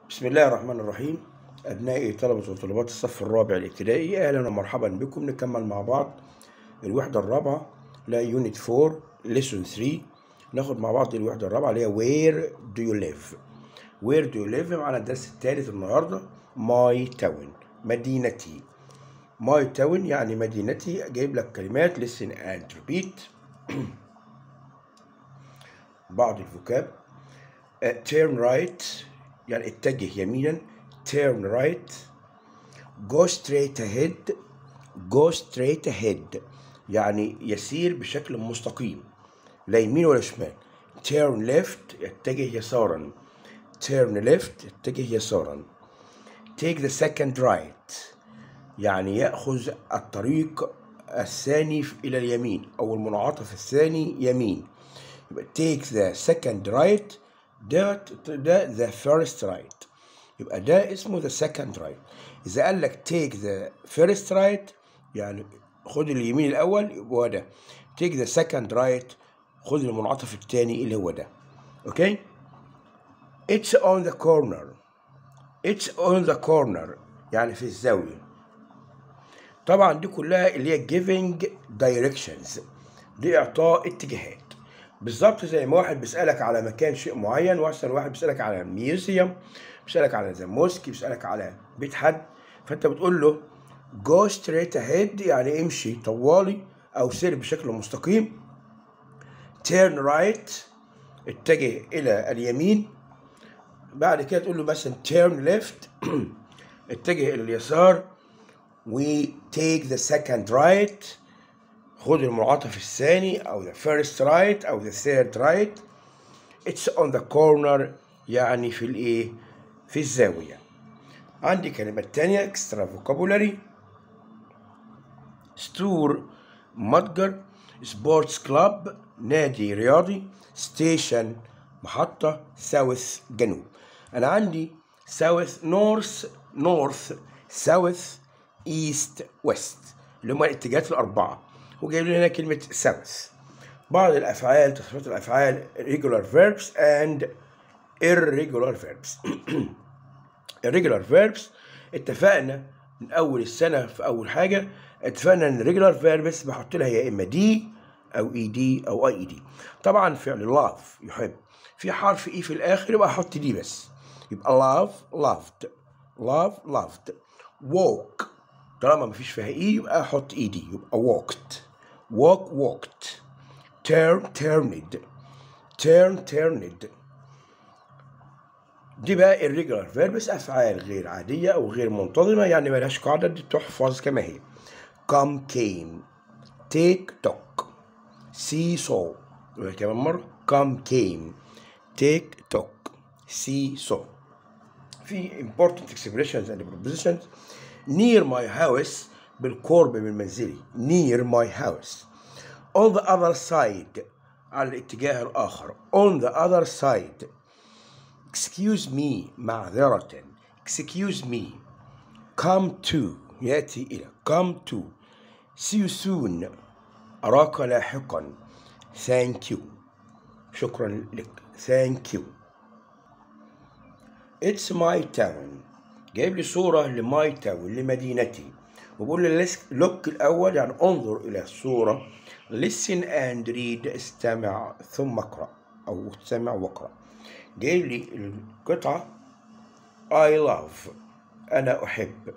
بسم الله الرحمن الرحيم أبنائي طلبة وطالبات الصف الرابع الابتدائي أهلا ومرحبا بكم نكمل مع بعض الوحدة الرابعة لا يونت 4 ليسون 3 ناخد مع بعض الوحدة الرابعة اللي هي where do you live where do you live معنا الدرس الثالث النهاردة my town مدينتي my town يعني مدينتي جايب لك كلمات listen and repeat بعض الفوكاب uh, turn right يعني اتجه يمينا turn right go straight ahead go straight ahead يعني يسير بشكل مستقيم لا يمين ولا شمال turn left يتجه يسارا turn left يتجه يسارا take the second right يعني يأخذ الطريق الثاني إلى اليمين أو المنعطف الثاني يمين يبقى take the second right ده ده the first right يبقى ده اسمه the second right إذا قال لك take the first right يعني خد اليمين الأول يبقى هو ده take the second right خد المنعطف الثاني اللي هو ده أوكي it's on the corner it's on the corner يعني في الزاوية طبعا دي كلها اللي هي giving directions دي إعطاء اتجاهات بالظبط زي ما واحد بيسألك على مكان شيء معين واحسن واحد بيسألك على ميوزيوم بيسألك على ذا موسك بيسألك على بيت حد فأنت بتقول له go straight ahead يعني امشي طوالي أو سير بشكل مستقيم turn right اتجه إلى اليمين بعد كده تقول له مثلا turn left اتجه إلى اليسار و take the second right خد المنعطف الثاني أو the first right أو the third right it's on the corner يعني في الإيه؟ في الزاوية عندي كلمة تانية extra vocabulary ستور متجر سبورتس كلاب نادي رياضي ستيشن محطة ساوث جنوب أنا عندي ساوث نورث نورث ساوث ايست ويست اللي هم الاتجاهات الأربعة وجايب لي هنا كلمة ساوث بعض الأفعال تصريفات الأفعال regular verbs and irregular verbs irregular verbs اتفقنا من أول السنة في أول حاجة اتفقنا إن regular verbs بحط لها يا إما دي أو اي دي أو اي اي دي طبعا فعل love يحب في حرف اي في الآخر يبقى أحط دي بس يبقى love loved love loved walk طالما مفيش فيها اي يبقى احط اي دي يبقى walked walk walked turn turned turn turned دي بقى irregular verbs افعال غير عاديه او غير منتظمه يعني ملهاش قاعده دي تحفظ كما هي come came take took see saw كمان مره come came take took see saw في important expressions and prepositions near my house بالقرب من منزلي near my house on the other side على الاتجاه الآخر on the other side excuse me معذرة excuse me come to يأتي إلى come to see you soon أراك لاحقا thank you شكرا لك thank you it's my town جايب لي صورة لماي تاون لمدينتي وبقول لي لوك الأول يعني انظر إلى الصورة listen and read استمع ثم اقرأ أو استمع واقرأ جايب لي القطعة I love أنا أحب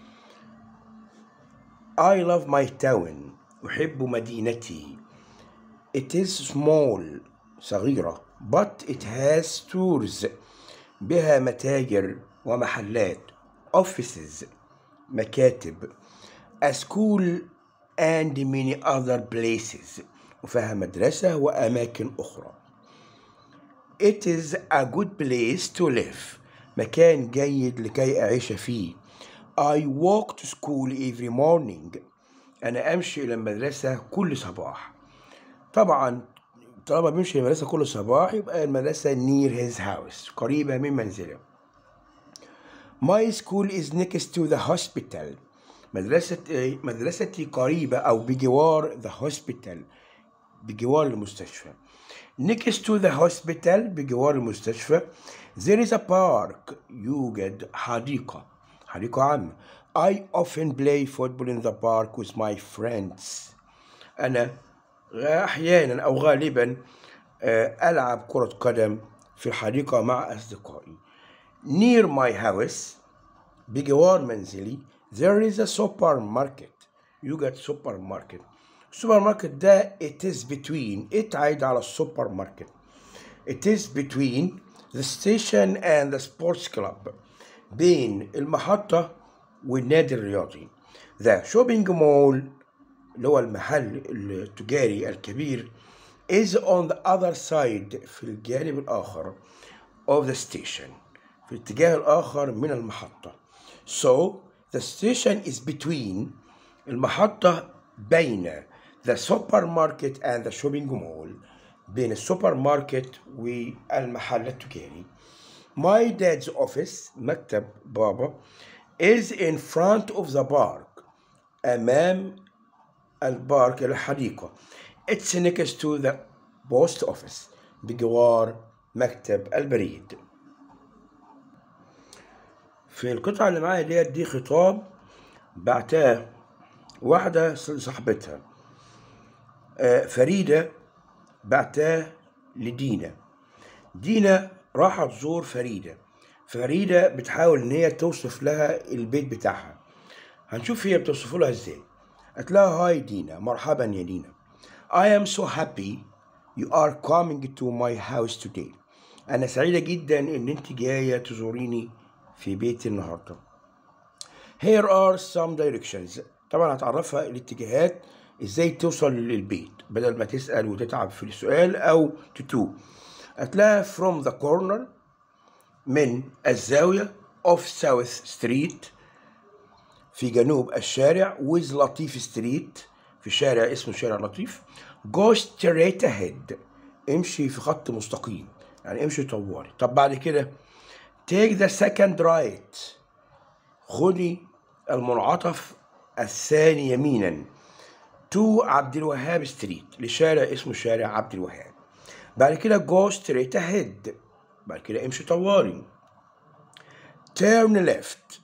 I love my town أحب مدينتي It is small صغيرة but it has stores بها متاجر ومحلات offices مكاتب a school and many other places وفيها مدرسة وأماكن أخرى It is a good place to live مكان جيد لكي أعيش فيه I walk to school every morning أنا أمشي إلى المدرسة كل صباح طبعا طالما بمشي المدرسة كل صباح يبقى المدرسة near his house قريبة من منزله My school is next to the hospital. مدرسة مدرستي قريبة أو بجوار the hospital بجوار المستشفى. Next to the hospital بجوار المستشفى There is a park يوجد حديقة حديقة عامة I often play football in the park with my friends أنا أحيانا أو غالبا آه، ألعب كرة قدم في الحديقة مع أصدقائي Near my house بجوار منزلي there is a supermarket يوجد سوبر ماركت السوبر ماركت ده it is between it عايد على السوبر ماركت it is between the station and the sports club بين المحطة والنادي الرياضي the shopping mall اللي هو المحل التجاري الكبير is on the other side في الجانب الآخر of the station في الاتجاه الآخر من المحطة so the station is between المحطة بين the supermarket and the shopping mall بين السوبر ماركت والمحل التجاري my dad's office مكتب بابا is in front of the park أمام البارك الحديقة it's next to the post office بجوار مكتب البريد في القطعة اللي معايا ديت دي خطاب بعتاه واحدة لصاحبتها آه، فريدة بعتاه لدينا دينا راحت تزور فريدة فريدة بتحاول إن هي توصف لها البيت بتاعها هنشوف هي بتوصفه لها إزاي قالت لها هاي دينا مرحبا يا دينا I am so happy you are coming to my house today أنا سعيدة جدا إن أنت جاية تزوريني في بيتي النهاردة Here are some directions طبعا هتعرفها الاتجاهات ازاي توصل للبيت بدل ما تسأل وتتعب في السؤال او تتوه هتلاقيها from the corner من الزاوية of South Street في جنوب الشارع with لطيف ستريت في شارع اسمه شارع لطيف go straight ahead امشي في خط مستقيم يعني امشي طوالي طب بعد كده take the second right خدي المنعطف الثاني يمينا تو عبد الوهاب ستريت لشارع اسمه شارع عبد الوهاب بعد كده جو ستريت اهيد بعد كده امشي طوالي turn left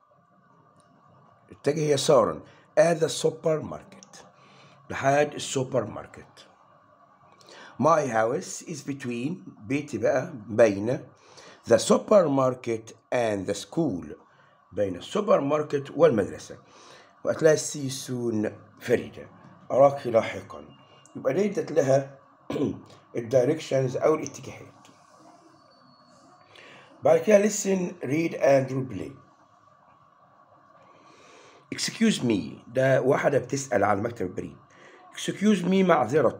اتجه يسارا at the supermarket لحد السوبر ماركت my house is between بيتي بقى بين the supermarket and the school بين السوبر ماركت والمدرسة وهتلاقي سي سون فريدة أراك لاحقا يبقى دي ادت لها الدايركشنز أو الاتجاهات بعد كده listen read and replay excuse me ده واحدة بتسأل على مكتب البريد excuse me معذرة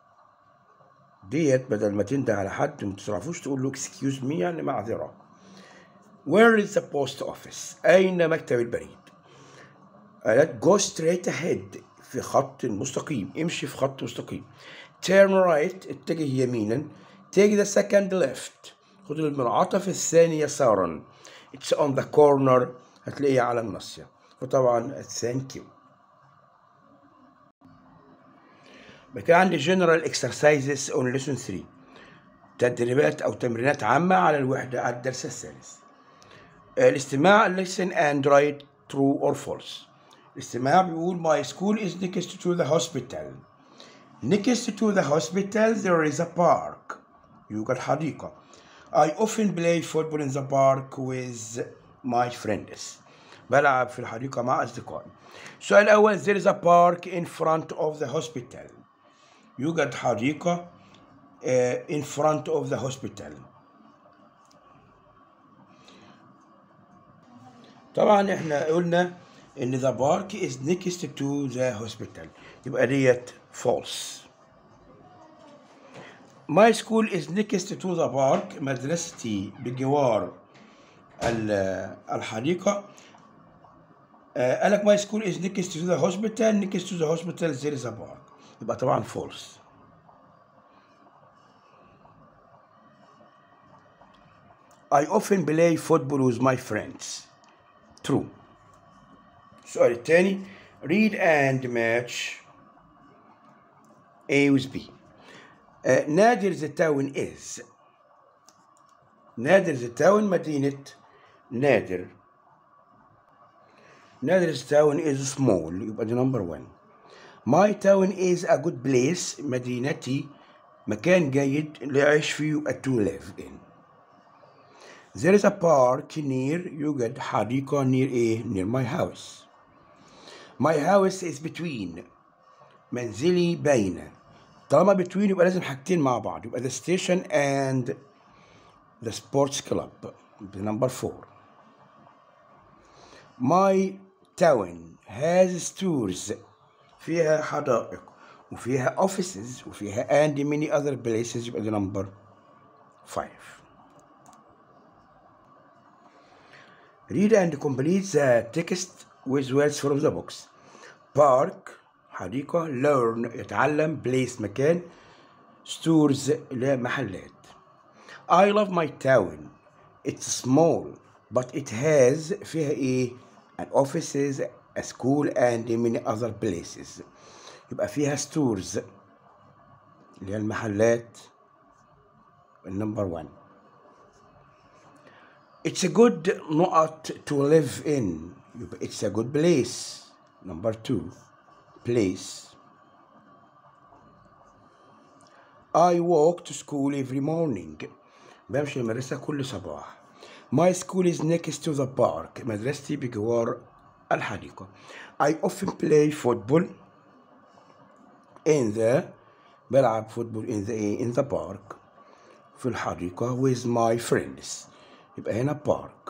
ديت بدل ما تنده على حد ما تعرفوش تقول له excuse me يعني معذرة where is the post office أين مكتب البريد قالت go straight ahead في خط مستقيم امشي في خط مستقيم turn right اتجه يمينا take the second left خد المنعطف الثاني يسارا it's on the corner هتلاقيه على الناصية وطبعا thank you بعد كده عندي general exercises on lesson 3 تدريبات أو تمرينات عامة على الوحدة على الدرس الثالث الاستماع listen and write true or false الاستماع بيقول my school is next to the hospital next to the hospital there is a park يوجد حديقة I often play football in the park with my friends بلعب في الحديقة مع أصدقائي السؤال الأول there is a park in front of the hospital يوجد حديقة uh, in front of the hospital طبعا احنا قلنا ان the park is next to the hospital يبقى ديت false My school is next to the park مدرستي بجوار ال- الحديقة آه، قالك my school is next to the hospital next to the hospital there is a park يبقى طبعا false I often play football with my friends true السؤال الثاني read and match A with B uh, نادر the town is نادر the town مدينة نادر نادر town is small يبقى دي number one my town is a good place مدينتي مكان جيد لأعيش فيه يبقى to live in there is a park near يوجد حديقة near a near my house my house is between منزلي بين طالما between يبقى لازم حاجتين مع بعض يبقى the station and the sports club number four my town has stores فيها حدائق وفيها offices وفيها and many other places يبقى the number five read and complete the text with words from the books park حديقة learn يتعلم place مكان stores اللي محلات I love my town it's small but it has فيها ايه an offices a school and many other places يبقى فيها stores اللي هي المحلات النمبر 1 It's a good نقط to live in يبقى it's a good place number 2 place I walk to school every morning بمشي المدرسة كل صباح My school is next to the park مدرستي بجوار الحديقة I often play football in the بلعب فوتبول in the in the park في الحديقة with my friends يبقى هنا park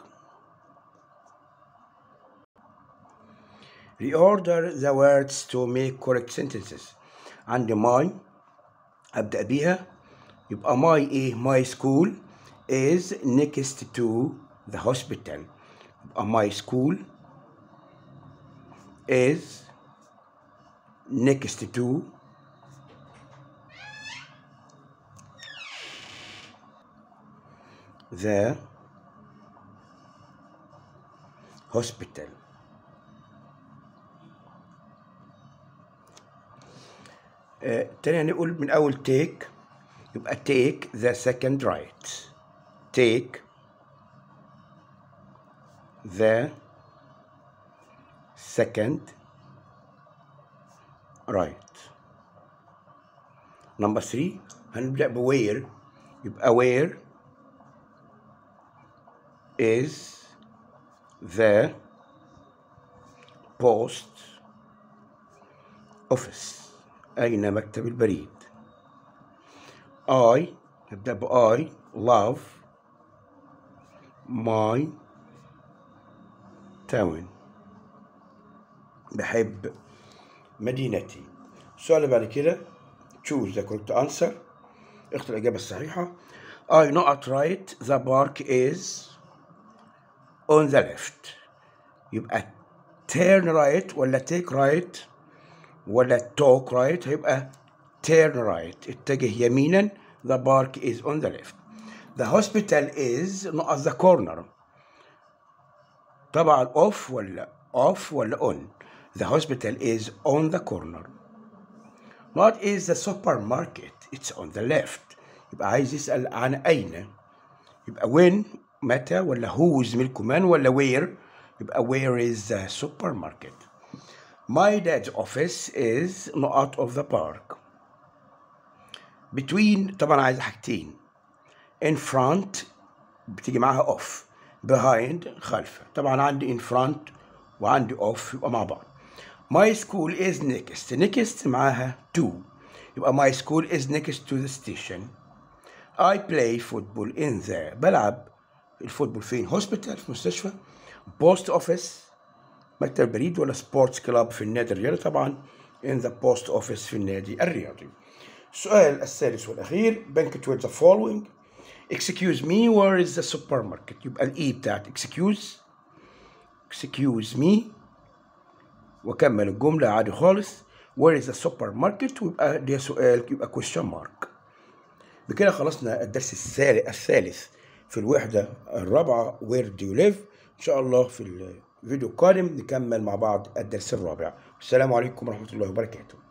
reorder the words to make correct sentences عندي my أبدأ بيها يبقى my إيه my school is next to the hospital يبقى my school is next to the hospital آه، تاني هنقول من أول take يبقى take the second right take the second right number three هنبدأ ب where يبقى where is the post office أين مكتب البريد I نبدأ ب I love my town بحب مدينتي السؤال اللي بعد كده choose the correct answer اختر الإجابة الصحيحة I not right the park is on the left يبقى turn right ولا take right ولا talk right هيبقى turn right اتجه يمينا the park is on the left the hospital is not at the corner طبعا off ولا off ولا on the hospital is on the corner what is the supermarket it's on the left يبقى عايز يسأل عن أين يبقى when متى ولا who ملكه من ولا where يبقى where is the supermarket my dad's office is not of the park between طبعا عايز حاجتين in front بتيجي معاها off behind خلف طبعا عندي in front وعندي off يبقى مع بعض my school is next next معاها to يبقى my school is next to the station I play football in the بلعب الفوتبول فين hospital في مستشفى post office مكتب بريد ولا سبورتس كلاب في النادي الرياضي طبعا in the post office في النادي الرياضي السؤال الثالث والأخير bank with the following excuse me where is the supermarket يبقى الإي بتاعت excuse excuse me وكمل الجملة عادي خالص where is the supermarket ويبقى ده سؤال يبقى question mark بكده خلصنا الدرس الثالث الثالث في الوحدة الرابعة where do you live إن شاء الله في الفيديو القادم نكمل مع بعض الدرس الرابع السلام عليكم ورحمة الله وبركاته